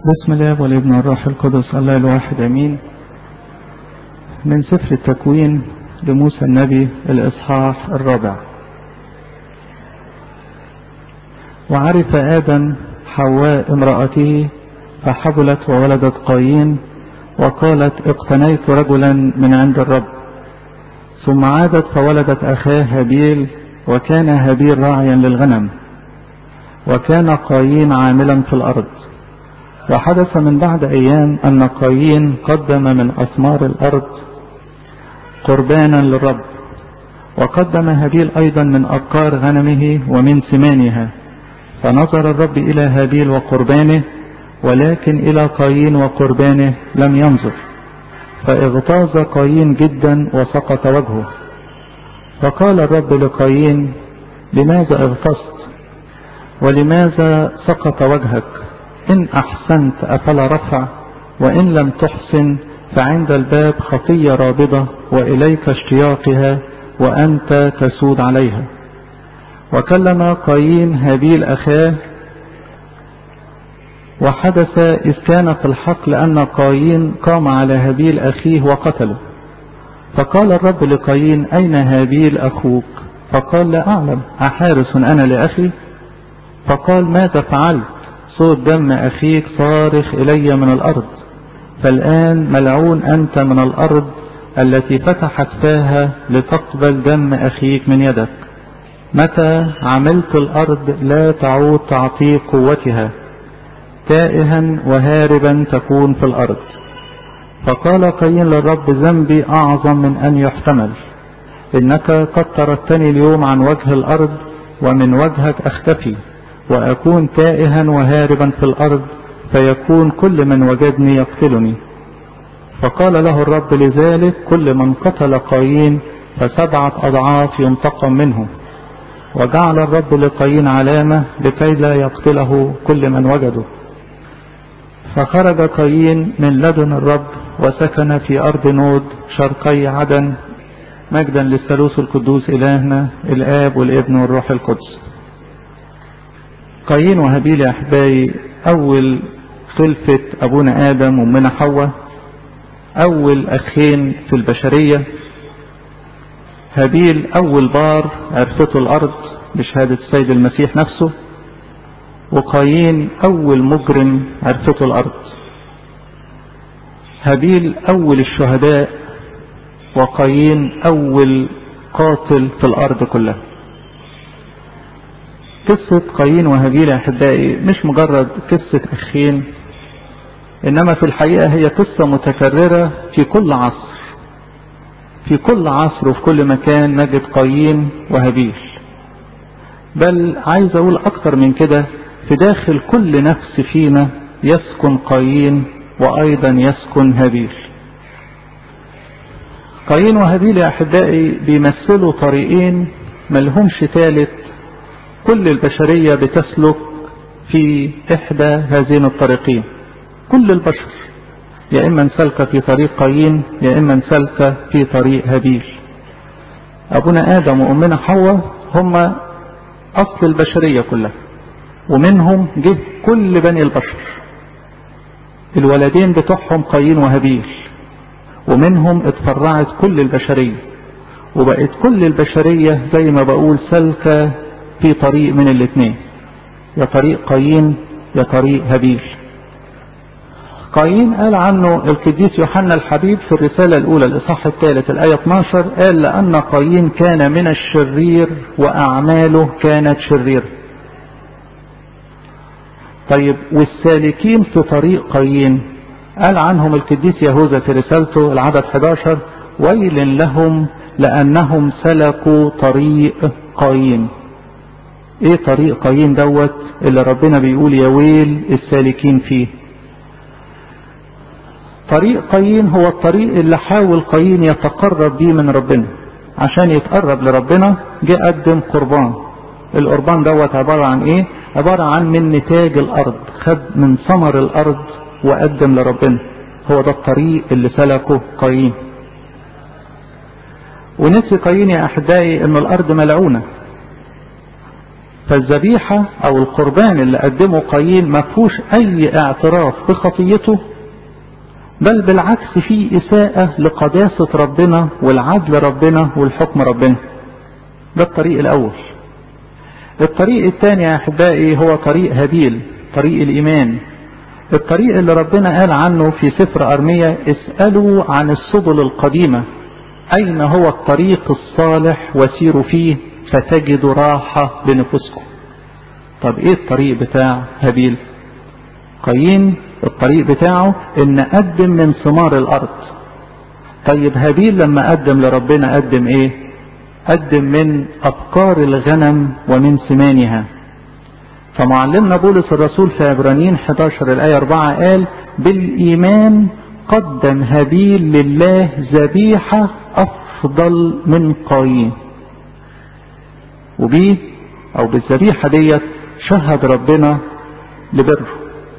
بسم الله والابن والروح القدس الله الواحد امين من سفر التكوين لموسى النبي الاصحاح الرابع وعرف ادم حواء امرأته فحبلت وولدت قايين وقالت اقتنيت رجلا من عند الرب ثم عادت فولدت اخاه هابيل وكان هابيل راعيا للغنم وكان قايين عاملا في الارض وحدث من بعد ايام ان قايين قدم من اثمار الارض قربانا للرب وقدم هابيل ايضا من ابقار غنمه ومن سمانها فنظر الرب الى هابيل وقربانه ولكن الى قايين وقربانه لم ينظر فاغتاظ قايين جدا وسقط وجهه فقال الرب لقايين لماذا اغتظت ولماذا سقط وجهك إن أحسنت أفلا رفع وإن لم تحسن فعند الباب خطية رابضة وإليك اشتياقها وأنت تسود عليها وكلم قايين هابيل أخاه وحدث إذ كان في الحق لأن قايين قام على هابيل أخيه وقتله فقال الرب لقايين أين هابيل أخوك فقال لا أعلم أحارس أنا لأخي فقال ماذا فعلت صوت دم أخيك صارخ إلي من الأرض فالآن ملعون أنت من الأرض التي فتحت فاها لتقبل دم أخيك من يدك متى عملت الأرض لا تعود تعطيك قوتها تائها وهاربا تكون في الأرض فقال قايين للرب ذنبي أعظم من أن يحتمل إنك قد طردتني اليوم عن وجه الأرض ومن وجهك أختفي وأكون تائها وهاربا في الأرض فيكون كل من وجدني يقتلني فقال له الرب لذلك كل من قتل قايين فسبعة أضعاف ينتقم منه وجعل الرب لقايين علامة لكي لا يقتله كل من وجده فخرج قايين من لدن الرب وسكن في أرض نود شرقي عدن مجدا للثالوث القدوس إلهنا الآب والابن والروح القدس قايين وهابيل يا احبائي اول خلفة ابونا ادم وامنا حواء اول اخين في البشرية هابيل اول بار عرفته الارض بشهادة السيد المسيح نفسه وقايين اول مجرم عرفته الارض هابيل اول الشهداء وقايين اول قاتل في الارض كلها قصة قايين وهابيل يا أحبائي مش مجرد قصة أخين إنما في الحقيقة هي قصة متكررة في كل عصر في كل عصر وفي كل مكان نجد قايين وهابيل بل عايز أقول أكتر من كده في داخل كل نفس فينا يسكن قايين وأيضا يسكن هابيل قايين وهابيل يا أحبائي بيمثلوا طريقين ملهمش ثالث كل البشرية بتسلك في إحدى هذين الطريقين كل البشر يا إما سلك في طريق قايين يا إما سلك في طريق هابيل أبونا آدم وأمنا حواء هم أصل البشرية كلها ومنهم جه كل بني البشر الولدين بتوعهم قايين وهابيل ومنهم اتفرعت كل البشرية وبقت كل البشرية زي ما بقول سلكة في طريق من الاثنين يا طريق قايين يا طريق هابيل قايين قال عنه القديس يوحنا الحبيب في الرسالة الأولى الإصحاح الثالث الآية 12 قال لأن قايين كان من الشرير وأعماله كانت شريرة طيب والسالكين في طريق قايين قال عنهم القديس يهوذا في رسالته العدد 11 ويل لهم لأنهم سلكوا طريق قايين ايه طريق قايين دوت اللي ربنا بيقول يا ويل السالكين فيه طريق قايين هو الطريق اللي حاول قايين يتقرب بيه من ربنا عشان يتقرب لربنا جه قدم قربان القربان دوت عبارة عن ايه عبارة عن من نتاج الارض خد من ثمر الارض وقدم لربنا هو ده الطريق اللي سلكه قايين ونسي قايين يا احبائي ان الارض ملعونه فالذبيحة او القربان اللي قدمه قايين ما فيهوش اي اعتراف بخطيته بل بالعكس فيه اساءة لقداسة ربنا والعدل ربنا والحكم ربنا ده الطريق الاول الطريق الثاني يا احبائي هو طريق هابيل طريق الايمان الطريق اللي ربنا قال عنه في سفر ارمية اسألوا عن السبل القديمة اين هو الطريق الصالح وسيروا فيه فتجدوا راحة لنفوسكم طب ايه الطريق بتاع هابيل قايين الطريق بتاعه ان قدم من ثمار الارض طيب هابيل لما قدم لربنا قدم ايه قدم من ابكار الغنم ومن سمانها فمعلمنا بولس الرسول في عبرانيين 11 الآية 4 قال بالإيمان قدم هابيل لله ذبيحة أفضل من قايين وبيه أو بالذبيحة ديت شهد ربنا لبره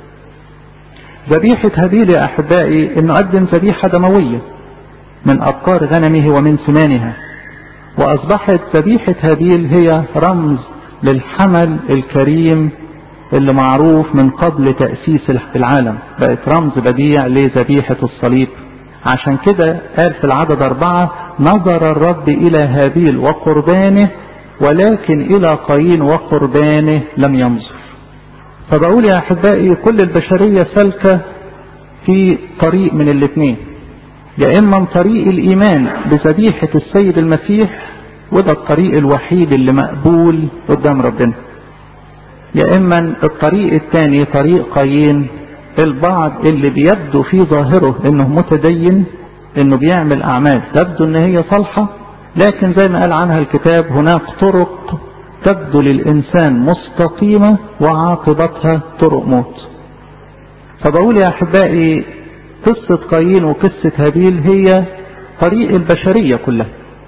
ذبيحة هابيل يا أحبائي إنه قدم ذبيحة دموية من أبقار غنمه ومن سمانها وأصبحت ذبيحة هابيل هي رمز للحمل الكريم اللي معروف من قبل تأسيس العالم بقت رمز بديع لذبيحة الصليب عشان كده قال في العدد أربعة نظر الرب إلى هابيل وقربانه ولكن إلى قايين وقربانه لم ينظر فبقول يا أحبائي كل البشرية سالكة في طريق من الاثنين يا إما طريق الإيمان بذبيحة السيد المسيح وده الطريق الوحيد اللي مقبول قدام ربنا يا إما الطريق الثاني طريق قايين البعض اللي بيبدو في ظاهره انه متدين انه بيعمل اعمال تبدو ان هي صالحة لكن زي ما قال عنها الكتاب هناك طرق تبدو للانسان مستقيمة وعاقبتها طرق موت فبقول يا احبائي قصة قايين وقصة هابيل هي طريق البشرية كلها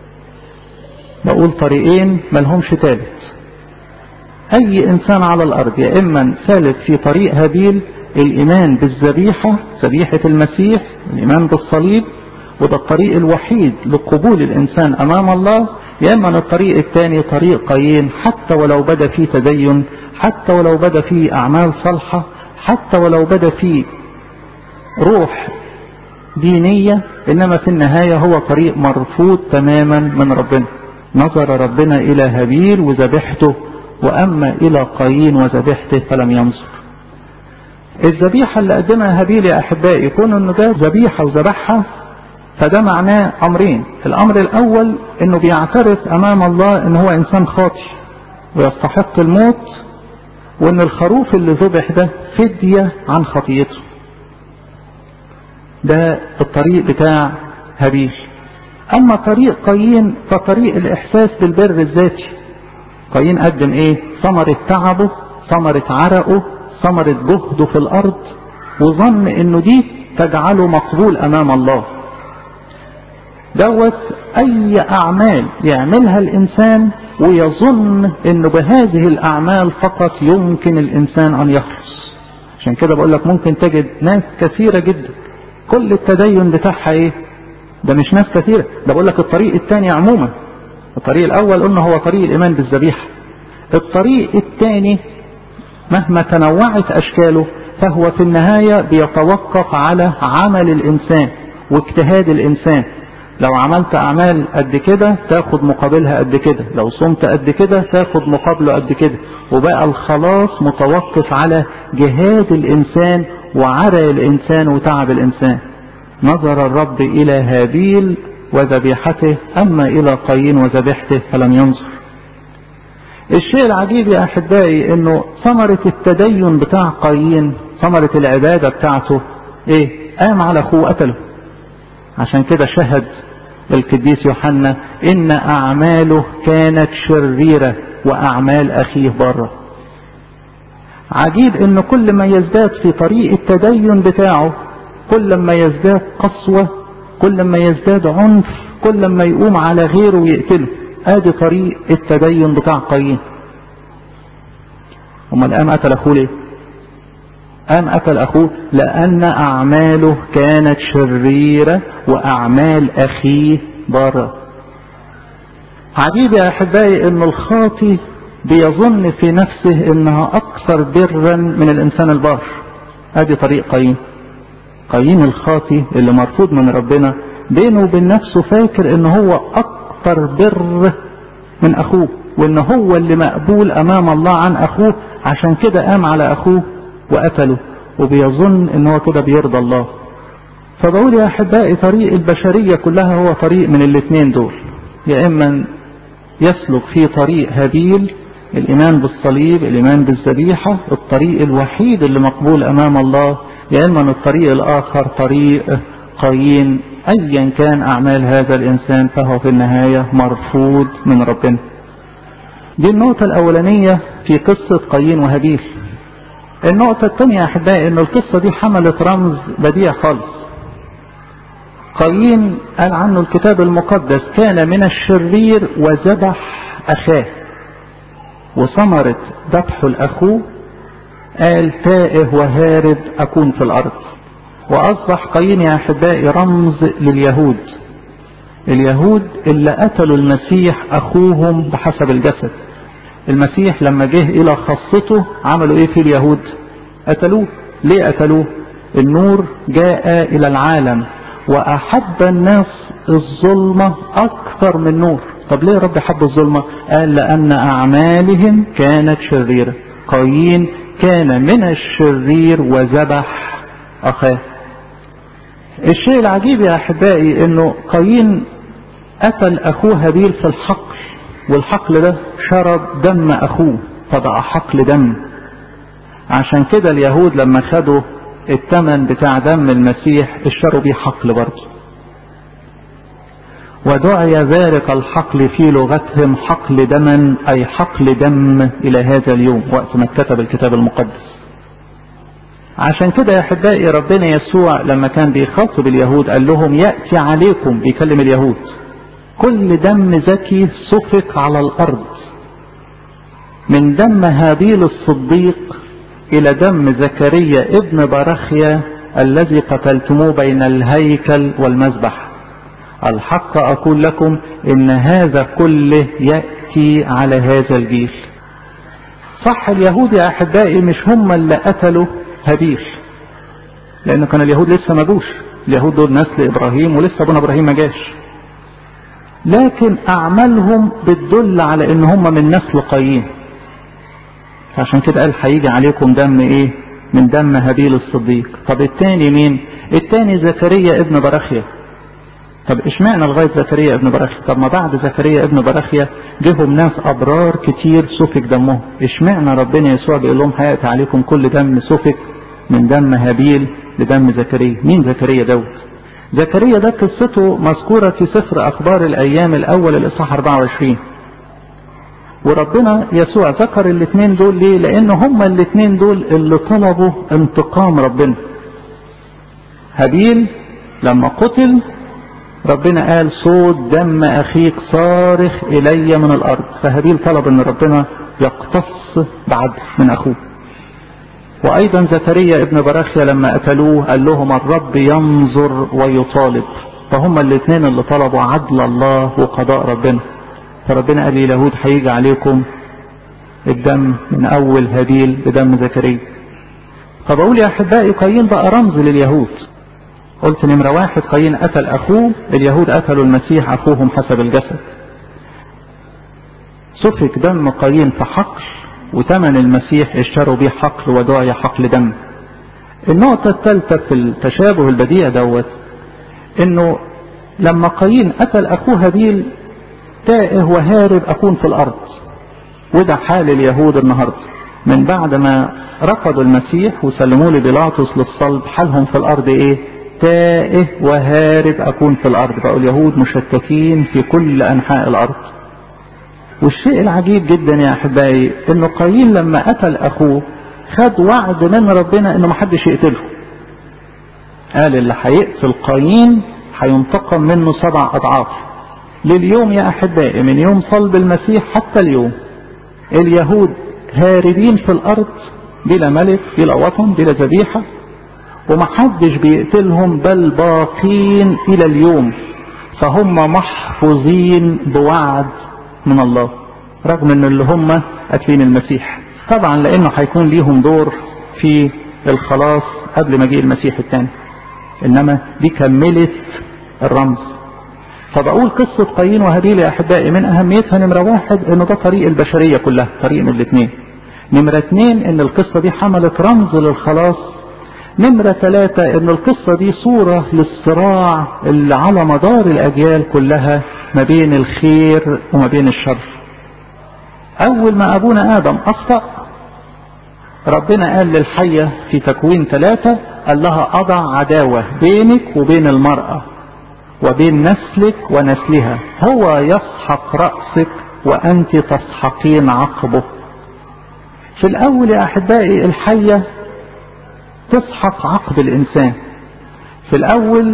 بقول طريقين ملهمش ثالث اي انسان على الارض يا اما سالك في طريق هابيل الايمان بالذبيحة ذبيحة المسيح الايمان بالصليب وده الطريق الوحيد لقبول الانسان امام الله يا اما الطريق الثاني طريق قايين حتى ولو بدا فيه تدين حتى ولو بدا فيه اعمال صالحة حتى ولو بدا فيه روح دينية انما في النهاية هو طريق مرفوض تماما من ربنا نظر ربنا الى هابيل وذبيحته واما الى قايين وذبيحته فلم ينظر الذبيحة اللي قدمها هابيل يا احبائي يكون انه ده ذبيحة وذبحها فده معناه امرين الامر الاول انه بيعترف امام الله ان هو انسان خاطي ويستحق الموت وان الخروف اللي ذبح ده فدية عن خطيته ده الطريق بتاع هابيل اما طريق قايين فطريق الاحساس بالبر الذاتي قايين قدم ايه ثمرة تعبه ثمرة عرقه ثمرة جهده في الارض وظن انه دي تجعله مقبول امام الله دوت اي اعمال يعملها الانسان ويظن انه بهذه الاعمال فقط يمكن الانسان ان يخلص عشان كده بقول لك ممكن تجد ناس كثيرة جدا كل التدين بتاعها ايه ده مش ناس كثيرة ده بقول لك الطريق الثاني عموما الطريق الاول قلنا هو طريق الايمان بالذبيحة الطريق الثاني مهما تنوعت اشكاله فهو في النهاية بيتوقف على عمل الانسان واجتهاد الانسان لو عملت اعمال قد كده تاخد مقابلها قد كده لو صمت قد كده تاخد مقابله قد كده وبقى الخلاص متوقف على جهاد الانسان وعرق الانسان وتعب الانسان نظر الرب الى هابيل وذبيحته اما الى قايين وذبيحته فلم ينظر الشيء العجيب يا احبائي انه ثمرة التدين بتاع قايين ثمرة العبادة بتاعته ايه قام على اخوه قتله عشان كده شهد القديس يوحنا ان اعماله كانت شريرة واعمال اخيه بره عجيب ان كل ما يزداد في طريق التدين بتاعه كل ما يزداد قسوة كل ما يزداد عنف كل ما يقوم على غيره ويقتله ادي طريق التدين بتاع قايين امال قام قتل اخوه ليه قام قتل اخوه لان اعماله كانت شريرة واعمال اخيه بره عجيب يا احبائي ان الخاطي بيظن في نفسه انها اكثر برا من الانسان البار ادي طريق قايين قايين الخاطي اللي مرفوض من ربنا بينه وبين نفسه فاكر ان هو اكثر بر من اخوه وان هو اللي مقبول امام الله عن اخوه عشان كده قام على اخوه وقتله وبيظن ان هو كده بيرضى الله فبقول يا احبائي طريق البشرية كلها هو طريق من الاثنين دول يا اما يسلك في طريق هابيل الايمان بالصليب الايمان بالذبيحة الطريق الوحيد اللي مقبول امام الله يا اما الطريق الاخر طريق قايين ايا كان اعمال هذا الانسان فهو في النهاية مرفوض من ربنا دي النقطة الاولانية في قصة قايين وهابيل النقطة الثانية يا احبائي ان القصة دي حملت رمز بديع خالص قايين قال عنه الكتاب المقدس كان من الشرير وذبح اخاه وثمرة ذبحه لاخوه قال تائه وهارب اكون في الارض واصبح قايين يا احبائي رمز لليهود اليهود اللي قتلوا المسيح اخوهم بحسب الجسد المسيح لما جه الى خاصته عملوا ايه في اليهود قتلوه ليه قتلوه النور جاء الى العالم واحب الناس الظلمة اكثر من نور طب ليه رب حب الظلمة قال لان اعمالهم كانت شريرة قايين كان من الشرير وذبح اخاه الشيء العجيب يا احبائي انه قايين قتل اخوه هابيل في الحقل والحقل ده شرب دم اخوه فبقى حقل دم عشان كده اليهود لما خدوا الثمن بتاع دم المسيح اشتروا بيه حقل برضه ودعي ذلك الحقل في لغتهم حقل دما اي حقل دم الى هذا اليوم وقت ما اتكتب الكتاب المقدس عشان كده يا احبائي ربنا يسوع لما كان بيخاطب اليهود قال لهم ياتي عليكم بيكلم اليهود كل دم ذكي سفك على الارض من دم هابيل الصديق الى دم زكريا ابن برخيا الذي قتلتموه بين الهيكل والمذبح الحق اقول لكم ان هذا كله ياتي على هذا الجيل صح اليهود يا احبائي مش هم اللي قتلوا هابيل لان كان اليهود لسه ما جوش اليهود دول نسل ابراهيم ولسه ابونا ابراهيم ما جاش لكن اعمالهم بتدل على ان هم من نسل قايين عشان كده قال هيجي عليكم دم ايه من دم هابيل الصديق طب التاني مين التاني زكريا ابن برخيا طب اشمعنى لغايه زكريا ابن برخيا طب ما بعد زكريا ابن برخيا جيهم ناس ابرار كتير سفك دمهم اشمعنى ربنا يسوع بيقول لهم هياتي عليكم كل دم سفك من دم هابيل لدم زكريا مين زكريا دوت زكريا ده قصته مذكورة في سفر أخبار الأيام الأول الإصحاح 24 وربنا يسوع ذكر الاثنين دول ليه لأن هما الاثنين دول اللي طلبوا انتقام ربنا هابيل لما قتل ربنا قال صوت دم أخيك صارخ إلي من الأرض فهابيل طلب أن ربنا يقتص بعد من أخوه وأيضا زكريا ابن براخيا لما قتلوه قال لهم الرب ينظر ويطالب فهم الاثنين اللي طلبوا عدل الله وقضاء ربنا فربنا قال لليهود هيجي عليكم الدم من أول هابيل بدم زكريا فبقول يا أحبائي قايين بقى رمز لليهود قلت نمرة واحد قايين قتل أخوه اليهود قتلوا المسيح أخوهم حسب الجسد سفك دم قايين في حقل وثمن المسيح اشتروا بيه حقل ودعي حقل دم النقطة الثالثة في التشابه البديع دوت انه لما قايين قتل اخوه هابيل تائه وهارب اكون في الارض وده حال اليهود النهاردة من بعد ما رفضوا المسيح وسلموه لبيلاطس للصلب حالهم في الارض ايه تائه وهارب اكون في الارض بقوا اليهود مشتتين في كل انحاء الارض والشيء العجيب جدا يا احبائي انه قايين لما قتل اخوه خد وعد من ربنا انه محدش يقتله قال اللي هيقتل قايين هينتقم منه سبع اضعاف لليوم يا احبائي من يوم صلب المسيح حتى اليوم اليهود هاربين في الارض بلا ملك بلا وطن بلا ذبيحه ومحدش بيقتلهم بل باقين الى اليوم فهم محفوظين بوعد من الله رغم ان اللي هم قاتلين المسيح طبعا لانه هيكون ليهم دور في الخلاص قبل مجيء المسيح الثاني انما دي كملت الرمز فبقول قصة قايين وهابيل يا احبائي من اهميتها نمرة واحد انه ده طريق البشرية كلها طريق من الاثنين نمرة اثنين ان القصة دي حملت رمز للخلاص نمرة ثلاثة ان القصة دي صورة للصراع اللي على مدار الاجيال كلها ما بين الخير وما بين الشر اول ما ابونا ادم اخطأ ربنا قال للحية في تكوين ثلاثة قال لها اضع عداوة بينك وبين المرأة وبين نسلك ونسلها هو يسحق رأسك وانت تسحقين عقبه في الاول يا احبائي الحية تسحق عقب الانسان في الاول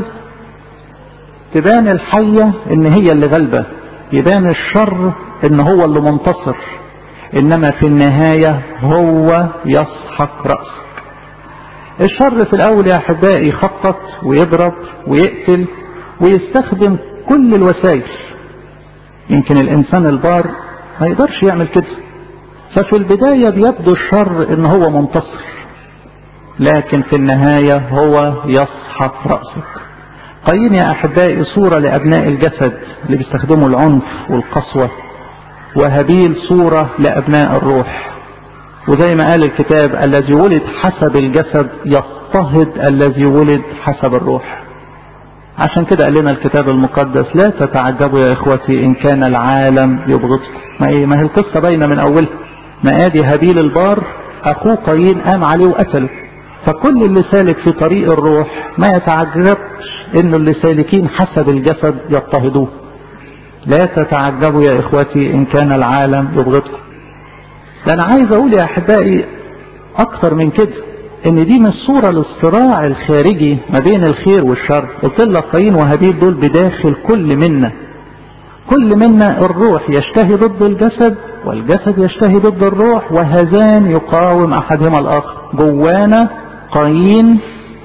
تبان الحية ان هي اللي غلبة يبان الشر ان هو اللي منتصر انما في النهاية هو يسحق رأسك الشر في الاول يا احبائي يخطط ويضرب ويقتل ويستخدم كل الوسائل يمكن الانسان البار ما يقدرش يعمل كده ففي البداية بيبدو الشر ان هو منتصر لكن في النهاية هو يسحق رأسك قايين يا أحبائي صورة لأبناء الجسد اللي بيستخدموا العنف والقسوة وهابيل صورة لأبناء الروح وزي ما قال الكتاب الذي ولد حسب الجسد يضطهد الذي ولد حسب الروح عشان كده قال لنا الكتاب المقدس لا تتعجبوا يا اخوتي ان كان العالم يبغضكم ما ايه ما هي القصه باينه من اولها ما ادي هابيل البار اخوه قايين قام عليه وقتله فكل اللي سالك في طريق الروح ما يتعجبش انه اللي سالكين حسب الجسد يضطهدوه لا تتعجبوا يا اخوتي ان كان العالم يبغضكم ده انا عايز اقول يا احبائي اكتر من كده ان دي مش صورة للصراع الخارجي ما بين الخير والشر قلت لك قايين وهابيل دول بداخل كل منا كل منا الروح يشتهي ضد الجسد والجسد يشتهي ضد الروح وهذان يقاوم احدهما الاخر جوانا قايين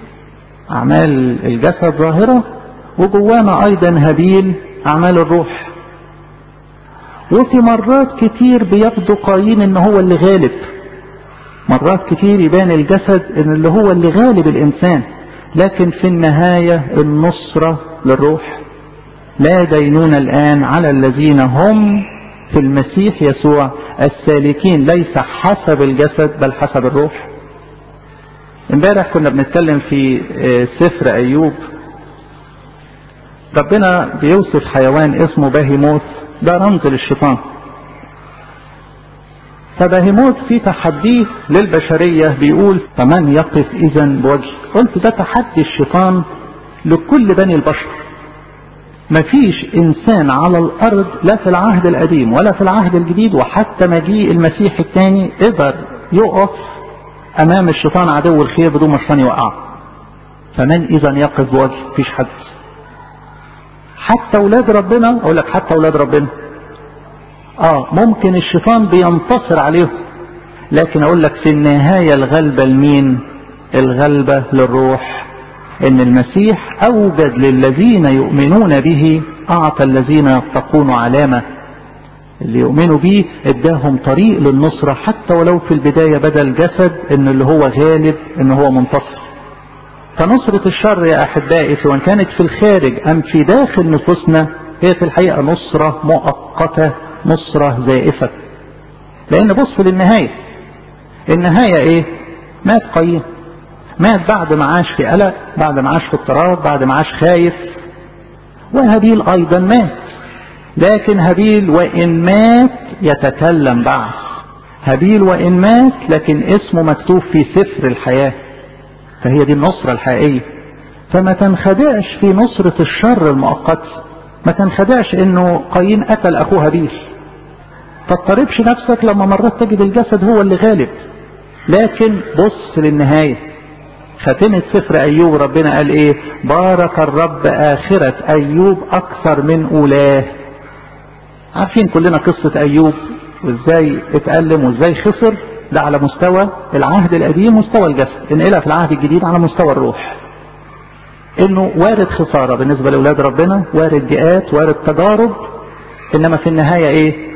اعمال الجسد ظاهرة وجوانا ايضا هابيل اعمال الروح وفي مرات كتير بيبدو قايين ان هو اللي غالب مرات كتير يبان الجسد ان اللي هو اللي غالب الانسان لكن في النهاية النصرة للروح لا دينون الان على الذين هم في المسيح يسوع السالكين ليس حسب الجسد بل حسب الروح امبارح كنا بنتكلم في سفر ايوب ربنا بيوصف حيوان اسمه باهيموت ده رمز للشيطان فبهيموت في تحديه للبشرية بيقول فمن يقف اذا بوجه قلت ده تحدي الشيطان لكل بني البشر مفيش انسان على الارض لا في العهد القديم ولا في العهد الجديد وحتى مجيء المسيح الثاني قدر يقف امام الشيطان عدو الخير بدون ما الشيطان يوقعه فمن اذا يقف بوجه مفيش حد حتى اولاد ربنا اقول لك حتى اولاد ربنا اه ممكن الشيطان بينتصر عليهم لكن اقول لك في النهاية الغلبة لمين الغلبة للروح ان المسيح اوجد للذين يؤمنون به اعطى الذين يتقون علامة اللي يؤمنوا به اداهم طريق للنصرة حتى ولو في البداية بدا الجسد ان اللي هو غالب ان هو منتصر فنصرة الشر يا احبائي سواء كانت في الخارج ام في داخل نفوسنا هي في الحقيقة نصرة مؤقتة نصرة زائفة لان بص للنهاية النهاية ايه مات قايين مات بعد ما عاش في قلق بعد ما عاش في اضطراب بعد ما عاش خايف وهابيل ايضا مات لكن هابيل وان مات يتكلم بعد هابيل وان مات لكن اسمه مكتوب في سفر الحياة فهي دي النصرة الحقيقية فما تنخدعش في نصرة الشر المؤقت ما تنخدعش انه قايين قتل اخوه هابيل تضطربش نفسك لما مرات تجد الجسد هو اللي غالب لكن بص للنهاية ختمت سفر ايوب ربنا قال ايه بارك الرب اخرة ايوب اكثر من اولاه عارفين كلنا قصة ايوب وازاي اتألم وازاي خسر ده على مستوى العهد القديم مستوى الجسد انقلها في العهد الجديد على مستوى الروح انه وارد خسارة بالنسبة لاولاد ربنا وارد ضيقات وارد تجارب انما في النهاية ايه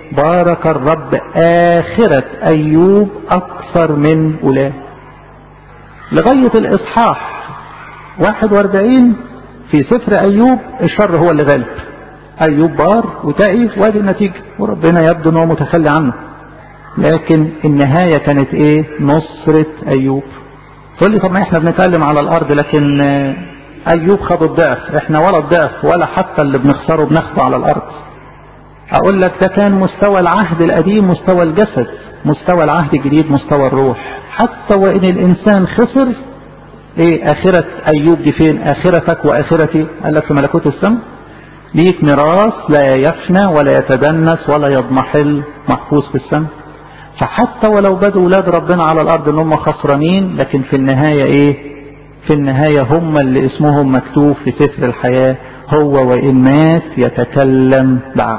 بارك الرب آخرة أيوب أكثر من أولاه لغاية الإصحاح 41 في سفر أيوب الشر هو اللي غالب أيوب بار وتقي وادي النتيجة وربنا يبدو أنه متخلي عنه لكن النهاية كانت إيه نصرة أيوب تقول لي طب ما إحنا بنتكلم على الأرض لكن أيوب خد الضعف إحنا ولا الضعف ولا حتى اللي بنخسره بناخده على الأرض أقول لك ده كان مستوى العهد القديم مستوى الجسد مستوى العهد الجديد مستوى الروح حتى وإن الإنسان خسر إيه آخرة أيوب دي فين آخرتك وآخرتي قال لك في ملكوت السماء ليك ميراث لا يفنى ولا يتدنس ولا يضمحل محفوظ في السماء فحتى ولو بدوا ولاد ربنا على الأرض إن هم خسرانين لكن في النهاية إيه في النهاية هم اللي اسمهم مكتوب في سفر الحياة هو وإن مات يتكلم بعد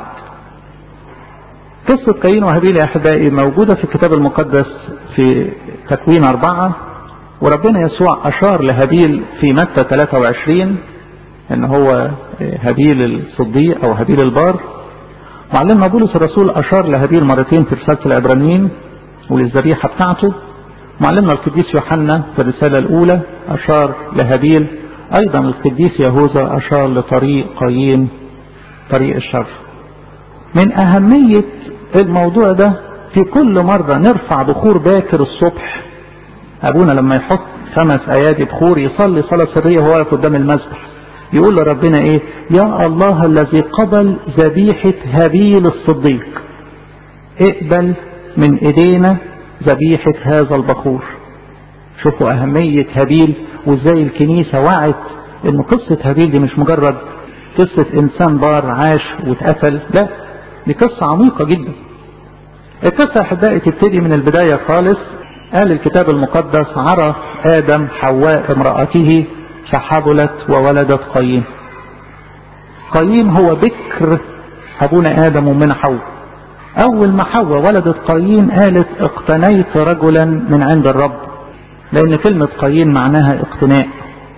قصة قايين وهابيل يا أحبائي موجودة في الكتاب المقدس في تكوين أربعة وربنا يسوع أشار لهابيل في متى 23 إن هو هابيل الصديق أو هابيل البار معلمنا بولس الرسول أشار لهابيل مرتين في رسالة العبرانيين وللذبيحة بتاعته معلمنا القديس يوحنا في الرسالة الأولى أشار لهابيل أيضا القديس يهوذا أشار لطريق قايين طريق الشر من أهمية الموضوع ده في كل مرة نرفع بخور باكر الصبح أبونا لما يحط خمس أيادي بخور يصلي صلاة سرية وهو واقف قدام المسبح يقول لربنا إيه يا الله الذي قبل ذبيحة هابيل الصديق اقبل من إيدينا ذبيحة هذا البخور شوفوا أهمية هابيل وإزاي الكنيسة وعت إن قصة هابيل دي مش مجرد قصة إنسان بار عاش واتقتل لا دي قصة عميقة جدا القصة أحبائي تبتدي من البداية خالص قال الكتاب المقدس عرف آدم حواء امرأته فحبلت وولدت قايين قايين هو بكر أبونا آدم ومن حواء أول ما حواء ولدت قايين قالت اقتنيت رجلا من عند الرب لأن كلمة قايين معناها اقتناء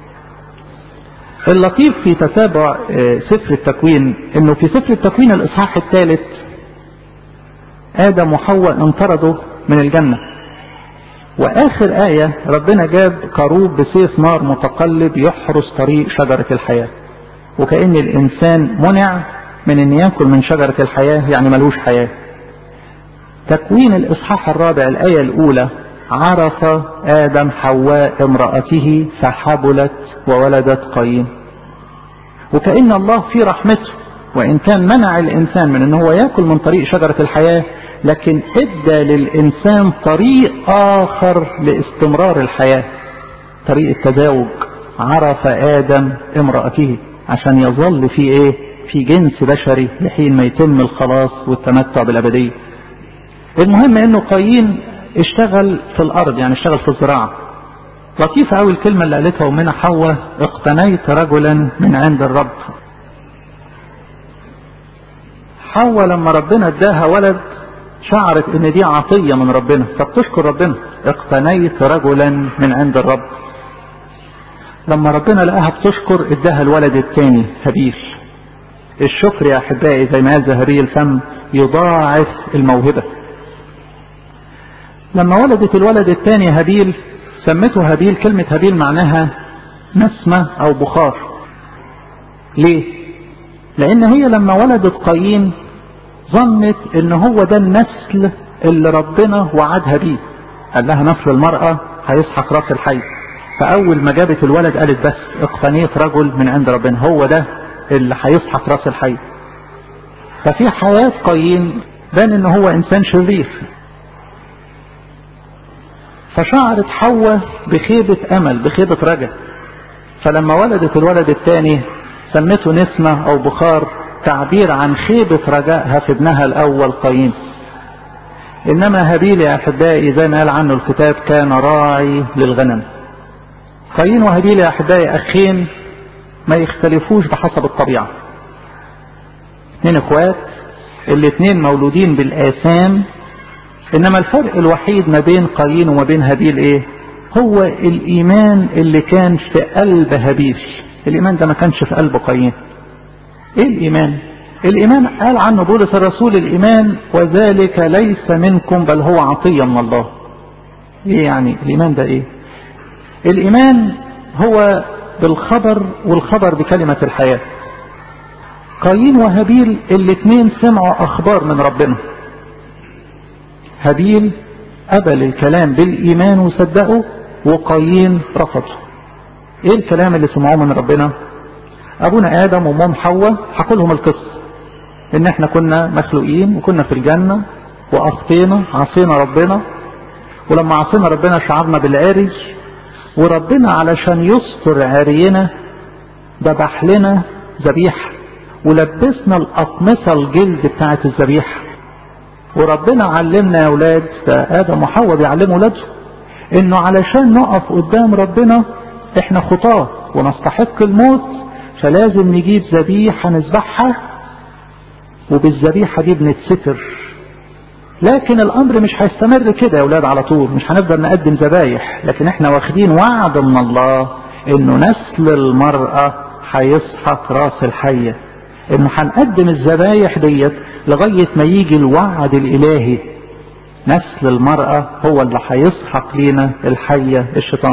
اللطيف في تتابع سفر التكوين انه في سفر التكوين الاصحاح الثالث ادم وحواء انطردوا من الجنه واخر ايه ربنا جاب كروب بسيف نار متقلب يحرس طريق شجره الحياه وكان الانسان منع من ان ياكل من شجره الحياه يعني ملوش حياه تكوين الاصحاح الرابع الايه الاولى عرف ادم حواء امراته فحبلت وولدت قايين وكأن الله في رحمته وإن كان منع الإنسان من أن هو يأكل من طريق شجرة الحياة لكن ادى للإنسان طريق آخر لاستمرار الحياة طريق التزاوج عرف آدم امرأته عشان يظل في إيه في جنس بشري لحين ما يتم الخلاص والتمتع بالأبدية المهم أنه قايين اشتغل في الأرض يعني اشتغل في الزراعة لطيفة أوي الكلمة اللي قالتها أمنا حواء اقتنيت رجلا من عند الرب حواء لما ربنا اداها ولد شعرت ان دي عطية من ربنا فبتشكر ربنا اقتنيت رجلا من عند الرب لما ربنا لقاها بتشكر اداها الولد الثاني هابيل الشكر يا احبائي زي ما قال زهري الفم يضاعف الموهبة لما ولدت الولد الثاني هابيل سمته هابيل كلمة هابيل معناها نسمة أو بخار ليه؟ لأن هي لما ولدت قايين ظنت إن هو ده النسل اللي ربنا وعدها بيه قال لها نسل المرأة هيسحق راس الحي فأول ما جابت الولد قالت بس اقتنيت رجل من عند ربنا هو ده اللي هيسحق راس الحي ففي حياة قايين بان ان هو انسان شرير فشعرت حواء بخيبة أمل بخيبة رجا فلما ولدت الولد الثاني سمته نسمة أو بخار تعبير عن خيبة رجائها في ابنها الأول قايين إنما هابيل يا أحبائي زي ما قال عنه الكتاب كان راعي للغنم قايين وهابيل يا أحبائي أخين ما يختلفوش بحسب الطبيعة اثنين اخوات الاثنين مولودين بالآثام انما الفرق الوحيد ما بين قايين وما بين هابيل ايه هو الايمان اللي كان في قلب هابيل الايمان ده ما كانش في قلب قايين ايه الايمان الإيمان قال عنه بولس الرسول الإيمان وذلك ليس منكم بل هو عطية من الله إيه يعني الإيمان ده إيه الإيمان هو بالخبر والخبر بكلمة الحياة قايين وهابيل الاثنين سمعوا أخبار من ربنا هابيل قبل الكلام بالإيمان وصدقه وقايين رفضه ايه الكلام اللي سمعوه من ربنا ابونا ادم وام حواء حكوا لهم القصه ان احنا كنا مخلوقين وكنا في الجنه واخطينا عصينا ربنا ولما عصينا ربنا شعرنا بالعري وربنا علشان يستر عرينا ذبح لنا ذبيحه ولبسنا الاقمصه الجلد بتاعه الذبيحه وربنا علمنا يا اولاد ده ادم وحواء بيعلموا ولادهم انه علشان نقف قدام ربنا احنا خطاة ونستحق الموت فلازم نجيب ذبيحة نذبحها وبالذبيحة دي بنتستر لكن الامر مش هيستمر كده يا اولاد على طول مش هنفضل نقدم ذبايح لكن احنا واخدين وعد من الله انه نسل المرأة هيسحق راس الحية انه هنقدم الذبايح ديت لغاية ما يجي الوعد الالهي نسل المرأة هو اللي هيسحق لينا الحية الشيطان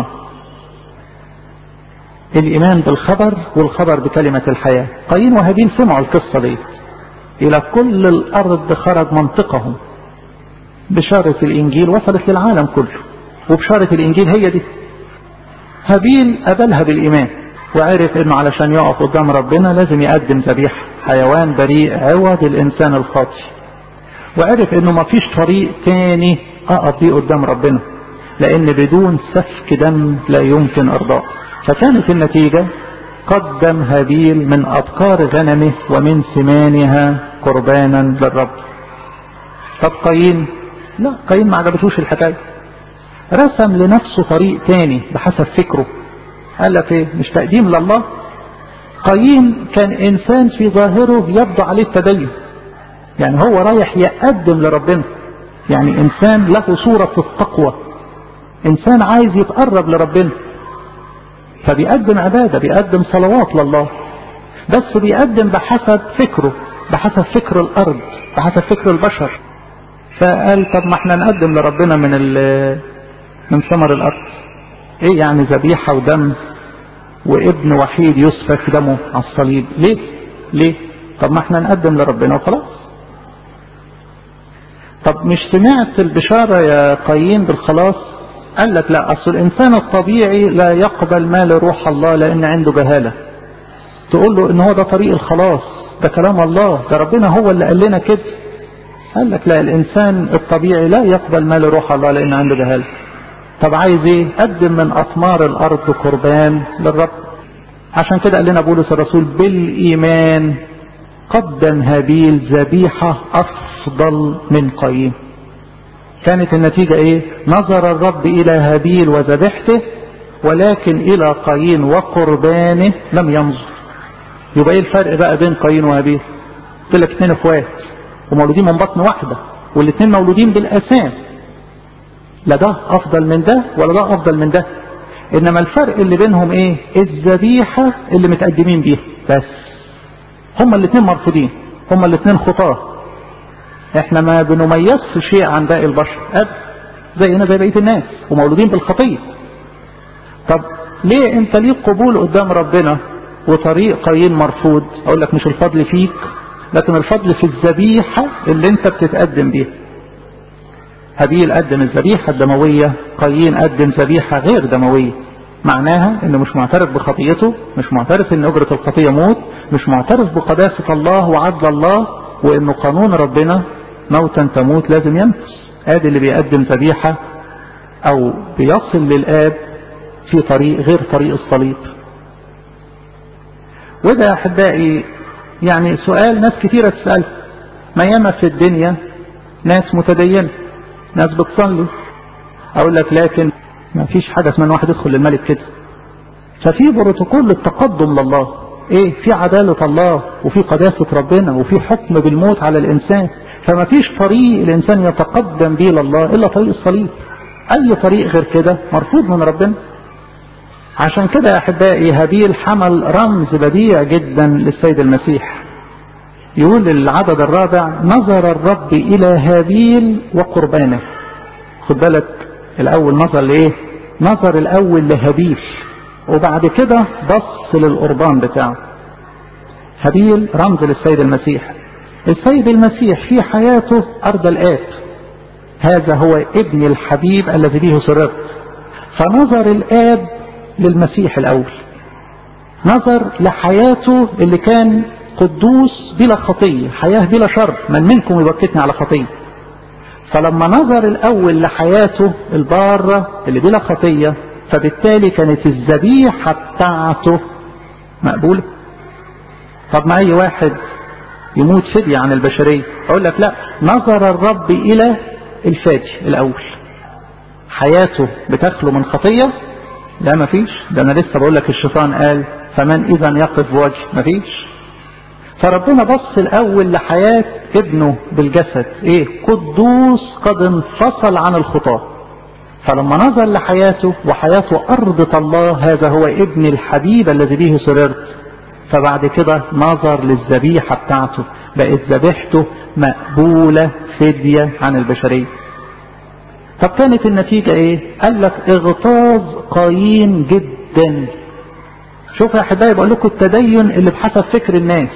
الإيمان بالخبر والخبر بكلمة الحياة قايين وهابيل سمعوا القصة دي إلى كل الأرض خرج منطقهم بشارة الإنجيل وصلت للعالم كله وبشارة الإنجيل هي دي هابيل قبلها بالإيمان وعرف إنه علشان يقف قدام ربنا لازم يقدم ذبيحة حيوان بريء عوض الإنسان الخاطئ وعرف إنه مفيش طريق تاني أقف بيه قدام ربنا لأن بدون سفك دم لا يمكن إرضاء فكانت النتيجة قدم هابيل من أبكار غنمه ومن سمانها قربانا للرب طب قايين لا قايين ما عجبتوش الحكاية رسم لنفسه طريق تاني بحسب فكره قال لك ايه مش تقديم لله قايين كان انسان في ظاهره يبدو عليه التدين يعني هو رايح يقدم لربنا يعني انسان له صورة في التقوى انسان عايز يتقرب لربنا فبيقدم عبادة بيقدم صلوات لله بس بيقدم بحسب فكره بحسب فكر الأرض بحسب فكر البشر فقال طب ما احنا نقدم لربنا من من ثمر الأرض ايه يعني ذبيحة ودم وابن وحيد يسفك دمه على الصليب ليه ليه طب ما احنا نقدم لربنا وخلاص طب مش سمعت البشارة يا قايين بالخلاص قال لك لا أصل الإنسان الطبيعي لا يقبل مال روح الله لأن عنده جهالة تقول له إن هو ده طريق الخلاص ده كلام الله ده ربنا هو اللي قال لنا كده قال لك لا الإنسان الطبيعي لا يقبل مال روح الله لأن عنده جهالة طب عايز ايه قدم من أثمار الأرض قربان للرب عشان كده قال لنا بولس الرسول بالإيمان قدم هابيل ذبيحة أفضل من قايين كانت النتيجة ايه نظر الرب الى هابيل وذبحته ولكن الى قايين وقربانه لم ينظر يبقى ايه الفرق بقى بين قايين وهابيل قلت لك اتنين اخوات ومولودين من بطن واحدة والاتنين مولودين بالاسام لا ده افضل من ده ولا ده افضل من ده انما الفرق اللي بينهم ايه الذبيحة اللي متقدمين بيها بس هما الاتنين مرفوضين هما الاتنين خطاه احنا ما بنميزش شيء عن باقي البشر أب زينا زي بقيه الناس ومولودين بالخطيه طب ليه انت ليك قبول قدام ربنا وطريق قايين مرفوض اقول لك مش الفضل فيك لكن الفضل في الذبيحه اللي انت بتتقدم بيها هابيل قدم الذبيحه الدمويه قايين قدم ذبيحه غير دمويه معناها انه مش معترف بخطيته مش معترف ان اجره الخطيه موت مش معترف بقداسه الله وعدل الله وانه قانون ربنا موتا تموت لازم ينفذ ادي اللي بيقدم ذبيحة او بيصل للاب في طريق غير طريق الصليب وده يا احبائي يعني سؤال ناس كثيرة تسأل ما ياما في الدنيا ناس متدينة ناس بتصلي اقول لك لكن ما فيش حاجة اسمها واحد يدخل للملك كده ففي بروتوكول للتقدم لله ايه في عدالة الله وفي قداسة ربنا وفي حكم بالموت على الانسان فما فيش طريق الانسان يتقدم به لله الا طريق الصليب اي طريق غير كده مرفوض من ربنا عشان كده يا احبائي هابيل حمل رمز بديع جدا للسيد المسيح يقول العدد الرابع نظر الرب إلى هابيل وقربانه خد بالك الأول نظر لإيه نظر الأول لهابيل وبعد كده بص للقربان بتاعه هابيل رمز للسيد المسيح السيد المسيح في حياته أرض الآب هذا هو ابن الحبيب الذي به سررت فنظر الآب للمسيح الأول نظر لحياته اللي كان قدوس بلا خطية حياة بلا شر من منكم يبكتني على خطية فلما نظر الأول لحياته البارة اللي بلا خطية فبالتالي كانت الذبيحة بتاعته مقبولة طب ما أي واحد يموت فدية عن البشرية أقول لك لا نظر الرب إلى الفادي الأول حياته بتخلو من خطية لا مفيش ده أنا لسه بقول لك الشيطان قال فمن إذا يقف بوجه مفيش فربنا بص الأول لحياة ابنه بالجسد إيه قدوس قد انفصل عن الخطاة فلما نظر لحياته وحياته أرضة الله هذا هو ابن الحبيب الذي به سررت فبعد كده نظر للذبيحة بتاعته بقت ذبيحته مقبولة فدية عن البشرية طب كانت النتيجة ايه قال لك اغتاظ قايين جدا شوف يا احبائي بقول لكم التدين اللي بحسب فكر الناس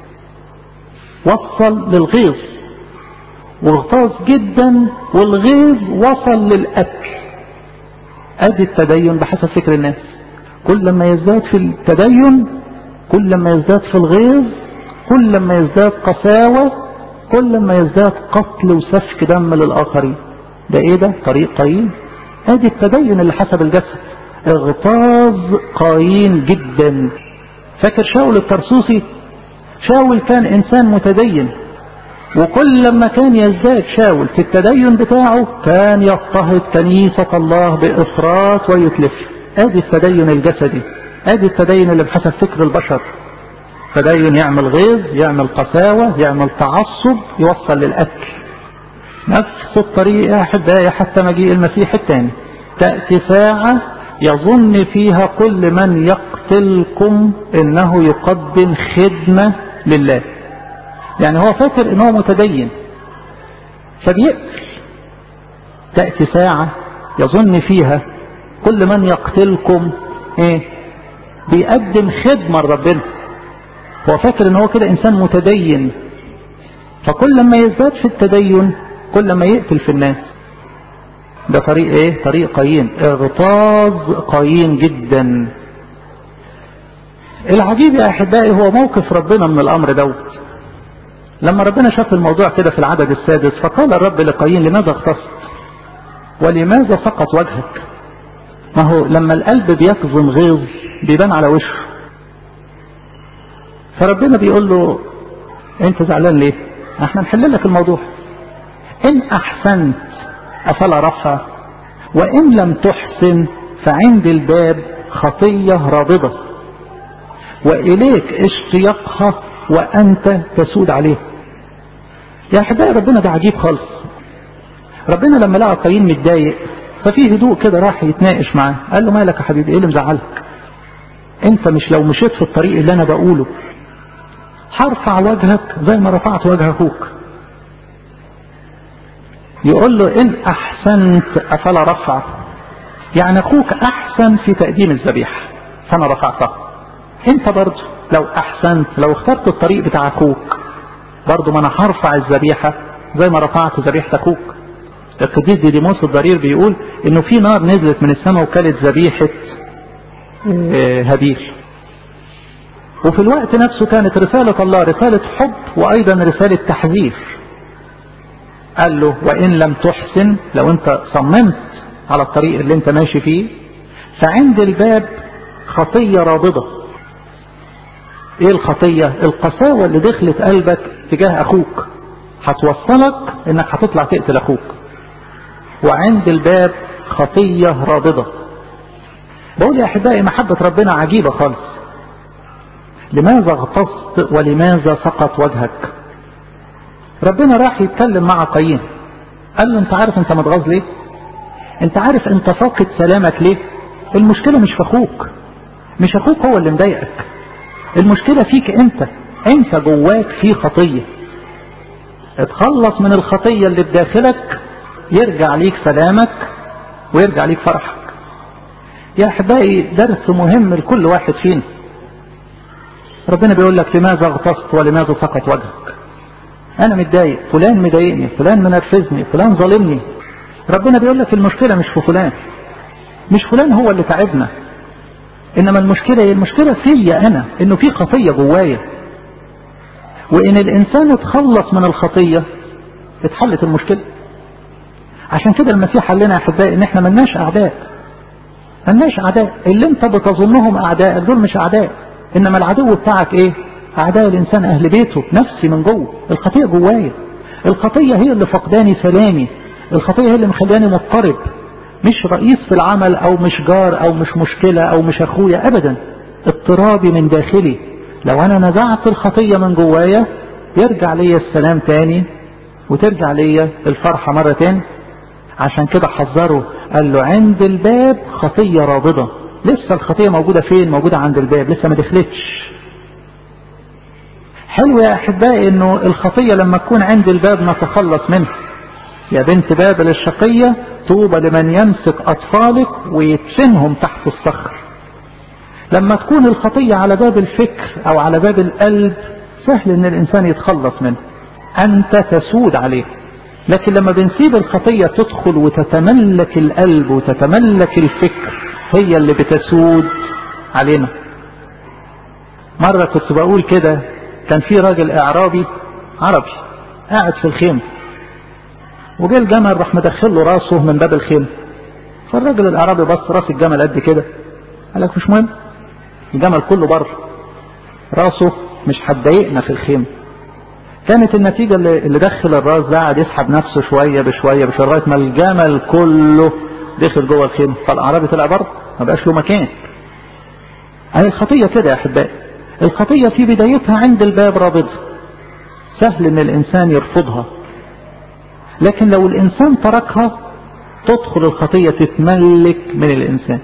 وصل للغيظ واغتاظ جدا والغيظ وصل للقتل ادي التدين بحسب فكر الناس كل ما يزداد في التدين كل ما يزداد في الغيظ كل ما يزداد قساوة كل ما يزداد قتل وسفك دم للآخرين ده ايه ده طريق قايين ادي التدين اللي حسب الجسد اغتاظ قايين جدا فاكر شاول الترسوسي شاول كان انسان متدين وكل لما كان يزداد شاول في التدين بتاعه كان يضطهد كنيسة الله بإفراط ويتلف ادي التدين الجسدي ادي التدين اللي بحسب فكر البشر تدين يعمل غيظ يعمل قساوة يعمل تعصب يوصل للقتل نفس الطريق يا أحبائي حتى مجيء المسيح الثاني تأتي ساعة يظن فيها كل من يقتلكم انه يقدم خدمة لله يعني هو فاكر ان هو متدين فبيقتل تأتي ساعة يظن فيها كل من يقتلكم ايه بيقدم خدمة لربنا هو فاكر ان هو كده انسان متدين فكل ما يزداد في التدين كل ما يقتل في الناس ده طريق ايه طريق قايين اغتاظ قايين جدا العجيب يا احبائي هو موقف ربنا من الامر دوت لما ربنا شاف الموضوع كده في العدد السادس فقال الرب لقايين لماذا اغتصت ولماذا سقط وجهك ما هو لما القلب بيكظم غيظ بيبان على وشه فربنا بيقول له انت زعلان ليه احنا نحل لك الموضوع ان احسنت افلا رفع وان لم تحسن فعند الباب خطية رابضة واليك اشتياقها وانت تسود عليه يا احبائي ربنا ده عجيب خالص ربنا لما لقى قايين متضايق ففي هدوء كده راح يتناقش معاه قال له مالك يا حبيبي ايه اللي مزعلك انت مش لو مشيت في الطريق اللي انا بقوله هرفع وجهك زي ما رفعت وجه اخوك يقول له ان احسنت افلا رفع يعني اخوك احسن في تقديم الذبيحه فانا رفعتها انت برضه لو احسنت لو اخترت الطريق بتاع اخوك برضه ما انا هرفع الذبيحه زي ما رفعت ذبيحه اخوك القديس ديديموس الضرير بيقول انه في نار نزلت من السماء وكلت ذبيحه هابيل وفي الوقت نفسه كانت رسالة الله رسالة حب وأيضا رسالة تحذير قال له وإن لم تحسن لو أنت صممت على الطريق اللي أنت ماشي فيه فعند الباب خطية رابضة إيه الخطية القساوة اللي دخلت قلبك تجاه أخوك هتوصلك إنك هتطلع تقتل أخوك وعند الباب خطية رابضة بقول يا أحبائي محبة ربنا عجيبة خالص لماذا اغتصت ولماذا سقط وجهك ربنا راح يتكلم مع قايين قال له انت عارف انت متغاظ ليه انت عارف انت فاقد سلامك ليه المشكلة مش في اخوك مش اخوك هو اللي مضايقك المشكلة فيك انت انت جواك في خطية اتخلص من الخطية اللي بداخلك يرجع ليك سلامك ويرجع ليك فرحك يا احبائي درس مهم لكل واحد فينا ربنا بيقول لك لماذا اغتصت ولماذا سقط وجهك انا متضايق فلان مضايقني فلان منرفزني فلان ظالمني ربنا بيقول لك المشكلة مش في فلان مش فلان هو اللي تعبنا انما المشكلة هي المشكلة فيا انا انه في خطية جوايا وان الانسان اتخلص من الخطية اتحلت المشكلة عشان كده المسيح قال لنا يا احبائي ان احنا ملناش اعداء ملناش اعداء اللي انت بتظنهم اعداء دول مش اعداء انما العدو بتاعك ايه اعداء الانسان اهل بيته نفسي من جوه الخطية جوايا الخطية هي اللي فقداني سلامي الخطية هي اللي مخلاني مضطرب مش رئيس في العمل او مش جار او مش مشكلة او مش اخويا ابدا اضطرابي من داخلي لو انا نزعت الخطية من جوايا يرجع ليا السلام تاني وترجع ليا الفرحة مرة تاني عشان كده حذره قال له عند الباب خطية رابضة لسه الخطية موجودة فين موجودة عند الباب لسه ما دخلتش حلو يا احبائي انه الخطية لما تكون عند الباب نتخلص منها يا بنت بابل الشقية طوبى لمن يمسك اطفالك ويدفنهم تحت الصخر لما تكون الخطية على باب الفكر او على باب القلب سهل ان الانسان يتخلص منه انت تسود عليه لكن لما بنسيب الخطية تدخل وتتملك القلب وتتملك الفكر هي اللي بتسود علينا مرة كنت بقول كده كان في راجل اعرابي عربي قاعد في الخيمة وجه الجمل راح مدخل له راسه من باب الخيمة فالراجل الاعرابي بص راس الجمل قد كده قال لك مش مهم الجمل كله بره راسه مش هتضايقنا في الخيمة كانت النتيجة اللي, اللي دخل الراس ده قعد يسحب نفسه شوية بشوية بشوية لغاية ما الجمل كله دخل جوه الخيمة فالأعرابي طلع بره ما بقاش له مكان أهي الخطية كده يا أحبائي الخطية في بدايتها عند الباب رابطة سهل إن الإنسان يرفضها لكن لو الإنسان تركها تدخل الخطية تتملك من الإنسان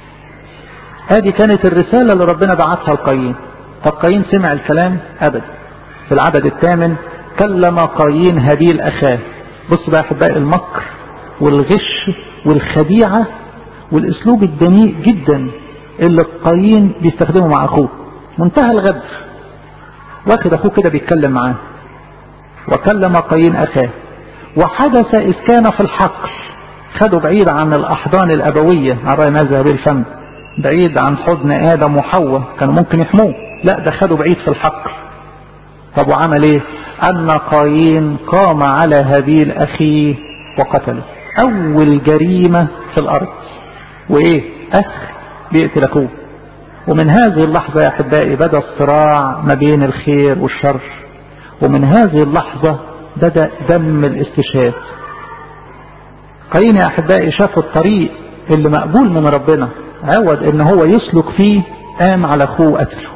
هذه كانت الرسالة اللي ربنا بعتها لقايين طب قايين سمع الكلام أبدا في العدد الثامن كلم قايين هابيل أخاه بص بقى أحبائي المكر والغش والخديعة والأسلوب الدنيء جدا اللي قايين بيستخدمه مع أخوه منتهى الغدر واخد أخوه كده بيتكلم معاه وكلم قايين أخاه وحدث إذ كان في الحقل خدوا بعيد عن الأحضان الأبوية عن رأي مذهب الفم بعيد عن حضن آدم وحواء كانوا ممكن يحموه لا ده خدوا بعيد في الحقل طب وعمل ايه ان قايين قام على هابيل اخيه وقتله اول جريمة في الارض وايه اخ بيقتل اخوه ومن هذه اللحظة يا احبائي بدا الصراع ما بين الخير والشر ومن هذه اللحظة بدا دم الاستشهاد قايين يا احبائي شاف الطريق اللي مقبول من ربنا عود ان هو يسلك فيه قام على اخوه قتله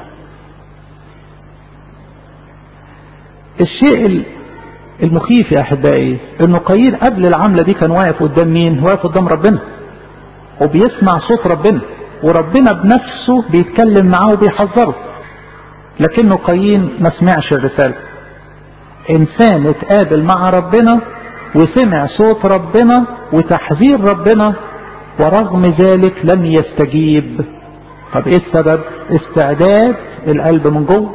الشيء المخيف يا احبائي انه قايين قبل العمله دي كان واقف قدام مين واقف قدام ربنا وبيسمع صوت ربنا وربنا بنفسه بيتكلم معاه وبيحذره لكنه قايين ما سمعش الرساله انسان اتقابل مع ربنا وسمع صوت ربنا وتحذير ربنا ورغم ذلك لم يستجيب طب ايه السبب استعداد القلب من جوه